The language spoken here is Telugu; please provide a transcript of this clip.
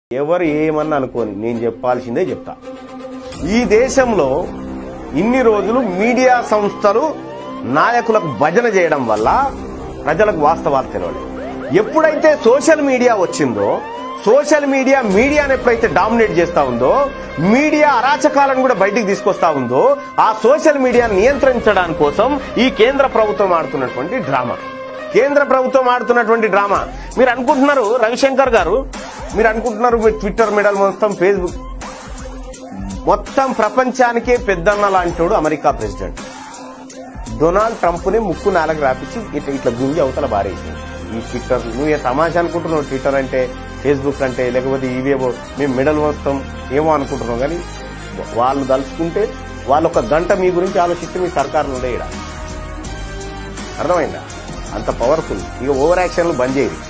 ఎవరు ఏమన్నా అనుకోని నేను చెప్పాల్సిందే చెప్తా ఈ దేశంలో ఇన్ని రోజులు మీడియా సంస్థలు నాయకులకు భజన చేయడం వల్ల ప్రజలకు వాస్తవాలు తెలియలేదు ఎప్పుడైతే సోషల్ మీడియా వచ్చిందో సోషల్ మీడియా మీడియాను ఎప్పుడైతే డామినేట్ చేస్తా ఉందో మీడియా అరాచకాలను కూడా బయటికి తీసుకొస్తా ఉందో ఆ సోషల్ మీడియాను నియంత్రించడానికి కోసం ఈ కేంద్ర ప్రభుత్వం ఆడుతున్నటువంటి డ్రామా కేంద్ర ప్రభుత్వం ఆడుతున్నటువంటి డ్రామా మీరు అనుకుంటున్నారు రవిశంకర్ గారు మీరు అనుకుంటున్నారు మీ ట్విట్టర్ మెడల్ మొత్తం ఫేస్బుక్ మొత్తం ప్రపంచానికే పెద్దన్న లాంటోడు అమెరికా ప్రెసిడెంట్ డొనాల్డ్ ట్రంప్ ని ముక్కు నాలుగు రాపించి ఇట్లా ఇట్లా గుంజి అవతల బారేసింది ఈ ట్విట్టర్ నువ్వు ఏ తమాషా అనుకుంటున్నావు ట్విట్టర్ అంటే ఫేస్బుక్ అంటే లేకపోతే ఇవేవో మేము మెడల్ వస్తాం ఏమో అనుకుంటున్నాం కానీ వాళ్ళు దలుచుకుంటే వాళ్ళు ఒక గంట మీ గురించి ఆలోచిస్తే మీ సర్కారులు ఉండే ఈడ అర్థమైందా అంత పవర్ఫుల్ ఇక ఓవర్ యాక్షన్లు బంద్ చేయరు